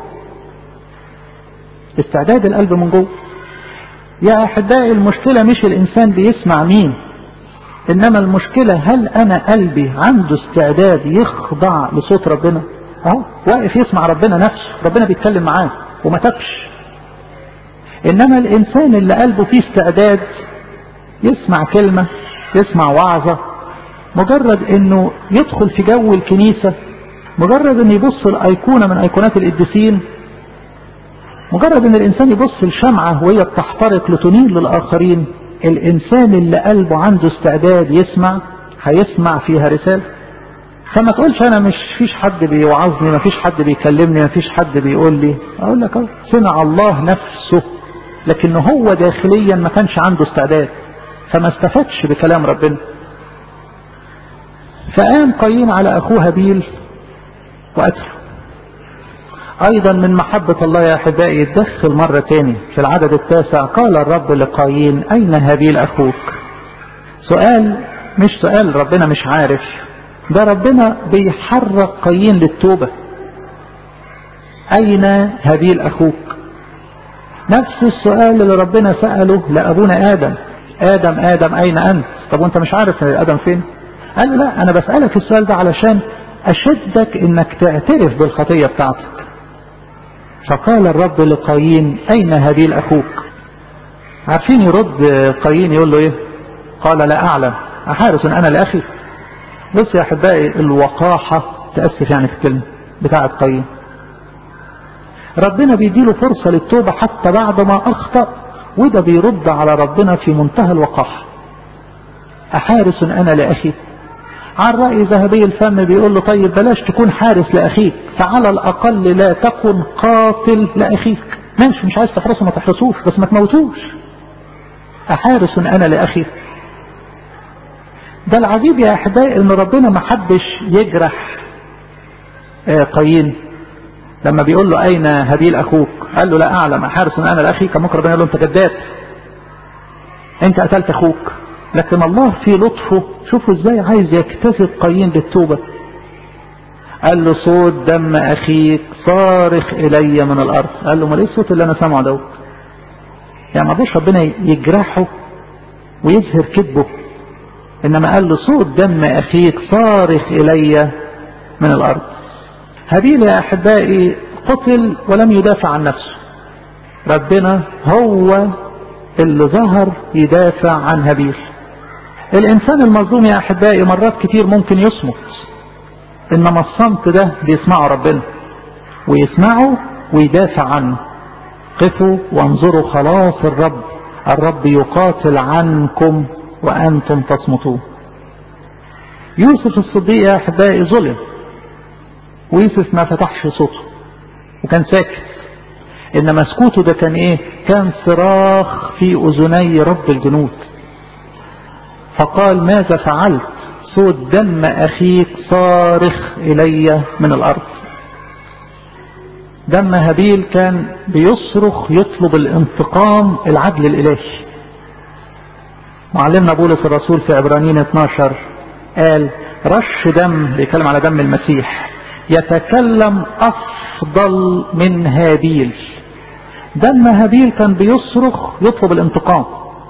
استعداد القلب من جوه يا احبائي المشكلة مش الانسان بيسمع مين انما المشكلة هل انا قلبي عنده استعداد يخضع لصوت ربنا اهو واقف يسمع ربنا نفسه ربنا بيتكلم معاه وما تبش انما الانسان اللي قلبه فيه استعداد يسمع كلمة يسمع وعظة مجرد انه يدخل في جو الكنيسة مجرد انه يبص الايقونة من ايقونات القديسين مجرد ان الانسان يبص الشمعة وهي بتحترق لتنير للاخرين الانسان اللي قلبه عنده استعداد يسمع هيسمع فيها رسالة فما تقولش انا مش فيش حد بيوعظني ما فيش حد بيكلمني ما فيش حد بيقول لي اقول لك اهو سمع الله نفسه لكن هو داخليا ما كانش عنده استعداد فما استفادش بكلام ربنا فقام قايين على اخوه هابيل وقتله ايضا من محبة الله يا احبائي يتدخل مرة تاني في العدد التاسع قال الرب لقايين اين هابيل اخوك سؤال مش سؤال ربنا مش عارف ده ربنا بيحرك قايين للتوبة اين هابيل اخوك نفس السؤال اللي ربنا سأله لأبونا آدم آدم آدم أين أنت طب وانت مش عارف آدم فين قال له لا أنا بسألك السؤال ده علشان أشدك إنك تعترف بالخطية بتاعتك فقال الرب لقايين أين هابيل أخوك عارفين يرد قايين يقول له إيه قال لا أعلم أحارس أنا لأخي بص يا أحبائي الوقاحة تأسف يعني في الكلمة بتاعة قايين ربنا بيديله فرصة للتوبة حتى بعد ما أخطأ وده بيرد على ربنا في منتهى الوقاحة أحارس أنا لأخي عن رأي ذهبي الفم بيقول له طيب بلاش تكون حارس لأخيك فعلى الأقل لا تكن قاتل لأخيك ماشي مش عايز تحرسه ما تحرسوش بس ما تموتوش أحارس أنا لأخي ده العجيب يا أحبائي إن ربنا ما حبش يجرح قايين لما بيقول له أين هابيل أخوك قال له لا أعلم أحارس أنا لأخي كان ممكن ربنا يقول له أنت كذاب أنت قتلت أخوك لكن الله في لطفه شوفوا ازاي عايز يكتسب قايين للتوبة قال له صوت دم أخيك صارخ إلي من الأرض قال له ما ايه الصوت اللي أنا سامعه دوت يعني ما رضيش ربنا يجرحه ويظهر كذبه إنما قال له صوت دم أخيك صارخ إلي من الأرض هابيل يا أحبائي قتل ولم يدافع عن نفسه ربنا هو اللي ظهر يدافع عن هابيل الإنسان المظلوم يا أحبائي مرات كتير ممكن يصمت إنما الصمت ده بيسمعه ربنا ويسمعه ويدافع عنه قفوا وانظروا خلاص الرب الرب يقاتل عنكم وأنتم تصمتون يوسف الصديق يا أحبائي ظلم ويوسف ما فتحش صوته وكان ساكت إنما سكوته ده كان إيه كان صراخ في أذني رب الجنود فقال ماذا فعلت صوت دم أخيك صارخ إلي من الأرض دم هابيل كان بيصرخ يطلب الانتقام العدل الإلهي معلمنا بولس الرسول في عبرانيين 12 قال رش دم بيتكلم على دم المسيح يتكلم أفضل من هابيل دم هابيل كان بيصرخ يطلب الانتقام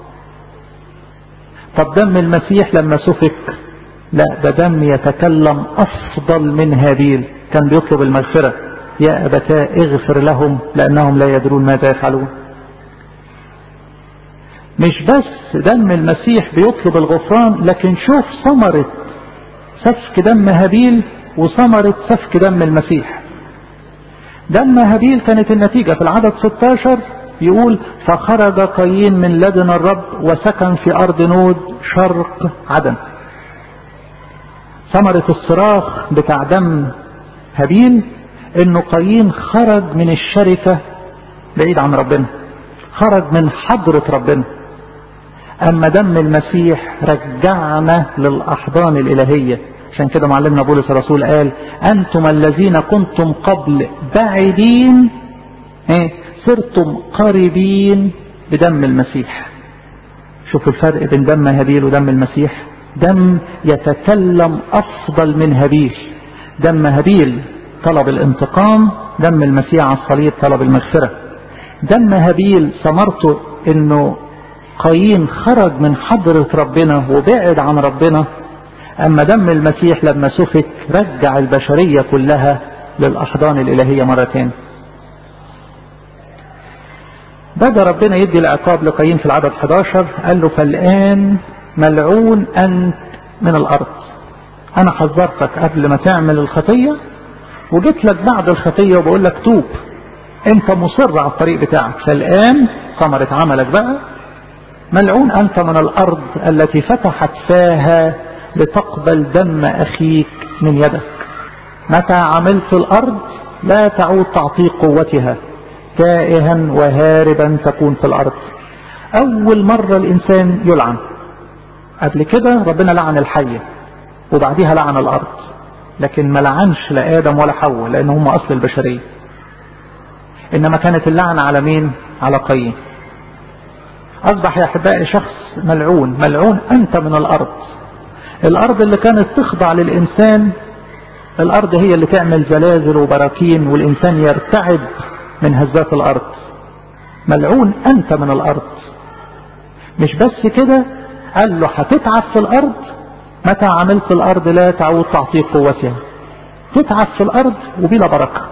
طب دم المسيح لما سفك لا ده دم يتكلم أفضل من هابيل كان بيطلب المغفرة يا أبتاه اغفر لهم لأنهم لا يدرون ماذا يفعلون مش بس دم المسيح بيطلب الغفران لكن شوف ثمرة سفك دم هابيل وثمرة سفك دم المسيح دم هابيل كانت النتيجة في العدد 16 يقول فخرج قايين من لدن الرب وسكن في أرض نود شرق عدن ثمرة الصراخ بتاع دم هابيل انه قايين خرج من الشركة بعيد عن ربنا خرج من حضرة ربنا اما دم المسيح رجعنا للاحضان الالهية عشان كده معلمنا بولس الرسول قال انتم الذين كنتم قبل بعيدين ايه صرتم قريبين بدم المسيح شوفوا الفرق بين دم هابيل ودم المسيح دم يتكلم افضل من هابيل دم هابيل طلب الانتقام دم المسيح على الصليب طلب المغفرة دم هابيل ثمرته انه قايين خرج من حضرة ربنا وبعد عن ربنا اما دم المسيح لما سفك رجع البشرية كلها للاحضان الالهية مرة تانية بدا ربنا يدي العقاب لقايين في العدد 11 قال له فالآن ملعون أنت من الأرض أنا حذرتك قبل ما تعمل الخطية وجيت لك بعد الخطية وبقول لك توب أنت مصر على الطريق بتاعك فالآن ثمرة عملك بقى ملعون أنت من الأرض التي فتحت فاها لتقبل دم أخيك من يدك متى عملت الأرض لا تعود تعطيك قوتها تائها وهاربا تكون في الأرض أول مرة الإنسان يلعن قبل كده ربنا لعن الحية وبعديها لعن الأرض لكن ما لعنش لا آدم ولا حواء لأن هم أصل البشرية إنما كانت اللعنة على مين على قايين أصبح يا أحبائي شخص ملعون ملعون أنت من الأرض الأرض اللي كانت تخضع للإنسان الأرض هي اللي تعمل زلازل وبراكين والإنسان يرتعب من هزات الأرض ملعون أنت من الأرض مش بس كده قال له هتتعب في الأرض متى عملت الأرض لا تعود تعطيك قوتها تتعب في الأرض وبلا بركة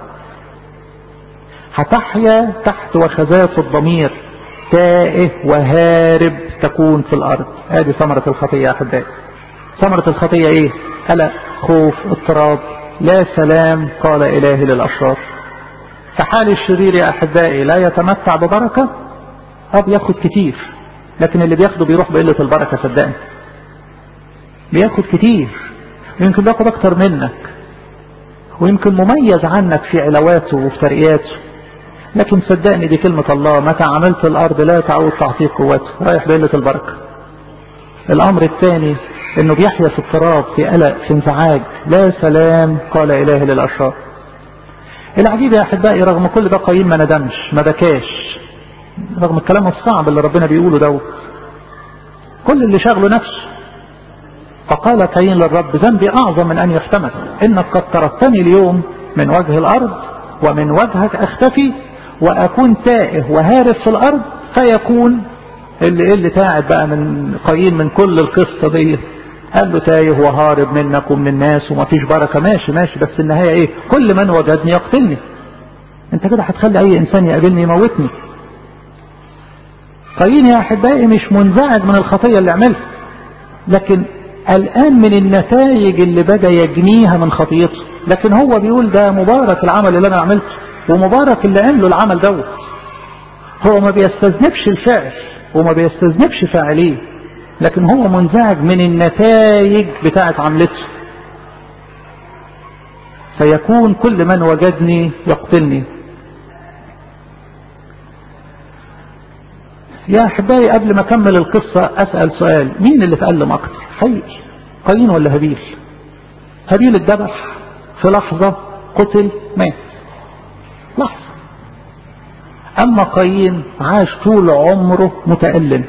هتحيا تحت وخزات الضمير تائه وهارب تكون في الأرض هذه ثمرة الخطية يا أحبائي ثمرة الخطية إيه قلق خوف اضطراب لا سلام قال إلهي للأشرار فحال الشرير يا أحبائي لا يتمتع ببركة أو بياخد كتير لكن اللي بياخده بيروح بقلة البركة صدقني بياخد كتير يمكن بياخد أكتر منك ويمكن مميز عنك في علاواته وفي ترقياته لكن صدقني دي كلمة الله متى عملت الأرض لا تعود تعطيك قوته رايح بقلة البركة الأمر الثاني انه بيحيا في اضطراب في قلق في انزعاج لا سلام قال إله للأشرار العجيب يا أحبائي رغم كل ده قايم ما ندمش ما بكاش رغم الكلام الصعب اللي ربنا بيقوله دوت كل اللي شغله نفسه فقال كاين للرب ذنبي أعظم من أن يحتمل إنك قد طردتني اليوم من وجه الأرض ومن وجهك أختفي وأكون تائه وهارب في الأرض فيكون اللي اللي تاعب بقى من قايين من كل القصة دي قال له تايه وهارب منك ومن الناس وما فيش بركة ماشي ماشي بس النهاية ايه كل من وجدني يقتلني انت كده هتخلي اي انسان يقابلني يموتني قايين يا احبائي مش منزعج من الخطية اللي عملها لكن الآن من النتائج اللي بدأ يجنيها من خطيته لكن هو بيقول ده مبارك العمل اللي انا عملته ومبارك اللي عمله العمل دوت هو ما بيستذنبش الفعل وما بيستذنبش فاعليه لكن هو منزعج من النتائج بتاعة عملته فيكون كل من وجدني يقتلني يا احبائي قبل ما اكمل القصة اسأل سؤال مين اللي تألم اكتر حقيقي قايين ولا هابيل هابيل اتذبح في لحظة قتل مات لحظة اما قايين عاش طول عمره متألم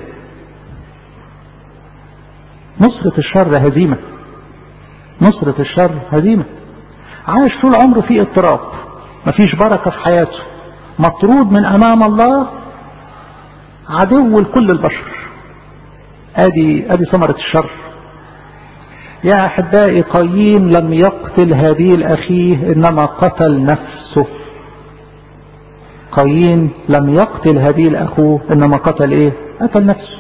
نصرة الشر هزيمة نصرة الشر هزيمة عاش طول عمره في اضطراب مفيش بركة في حياته مطرود من امام الله عدو لكل البشر ادي ادي ثمرة الشر يا احبائي قايين لم يقتل هابيل اخيه انما قتل نفسه قايين لم يقتل هابيل اخوه انما قتل ايه قتل نفسه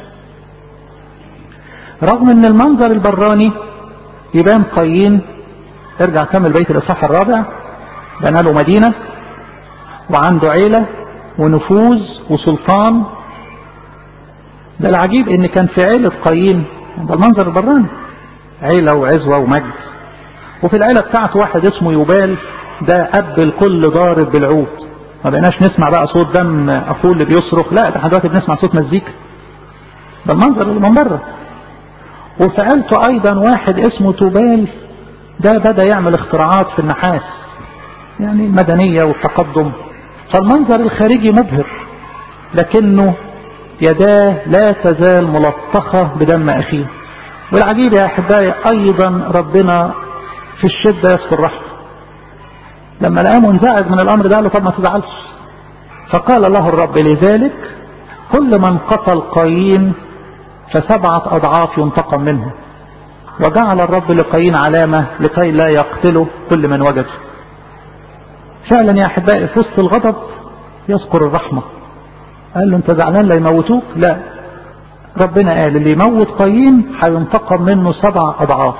رغم ان المنظر البراني يبان قايين ارجع كمل بيت الاصحاح الرابع بنى له مدينة وعنده عيلة ونفوذ وسلطان ده العجيب ان كان في عيلة قايين ده المنظر البراني عيلة وعزوة ومجد وفي العيلة بتاعته واحد اسمه يبال ده اب الكل ضارب بالعود ما بقيناش نسمع بقى صوت دم اخوه اللي بيصرخ لا ده احنا دلوقتي بنسمع صوت مزيكا ده المنظر اللي من بره وفي عيلته ايضا واحد اسمه توبال ده بدا يعمل اختراعات في النحاس يعني المدنية والتقدم فالمنظر الخارجي مبهر لكنه يداه لا تزال ملطخة بدم أخيه والعجيب يا أحبائي أيضا ربنا في الشدة يذكر رحمه لما لقاه منزعج من الأمر ده قال له طب ما تزعلش فقال له الرب لذلك كل من قتل قايين فسبعة أضعاف ينتقم منه وجعل الرب لقايين علامة لكي لا يقتله كل من وجده فعلا يا أحبائي في وسط الغضب يذكر الرحمة قال له انت زعلان لا يموتوك لا ربنا قال اللي يموت قايين هينتقم منه سبع أضعاف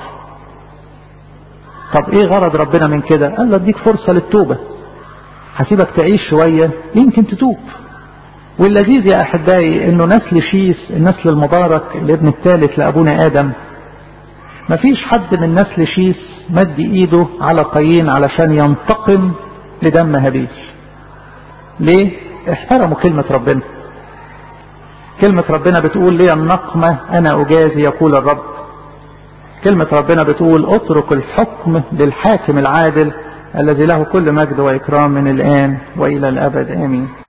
طب ايه غرض ربنا من كده قال له اديك فرصة للتوبة هسيبك تعيش شوية يمكن تتوب واللذيذ يا أحبائي انه نسل شيس النسل المبارك الابن الثالث لأبونا آدم مفيش حد من نسل شيس مد ايده على قايين علشان ينتقم لدم هابيل ليه احترموا كلمة ربنا كلمة ربنا بتقول لي النقمة انا اجازي يقول الرب كلمة ربنا بتقول اترك الحكم للحاكم العادل الذي له كل مجد وإكرام من الآن وإلى الأبد آمين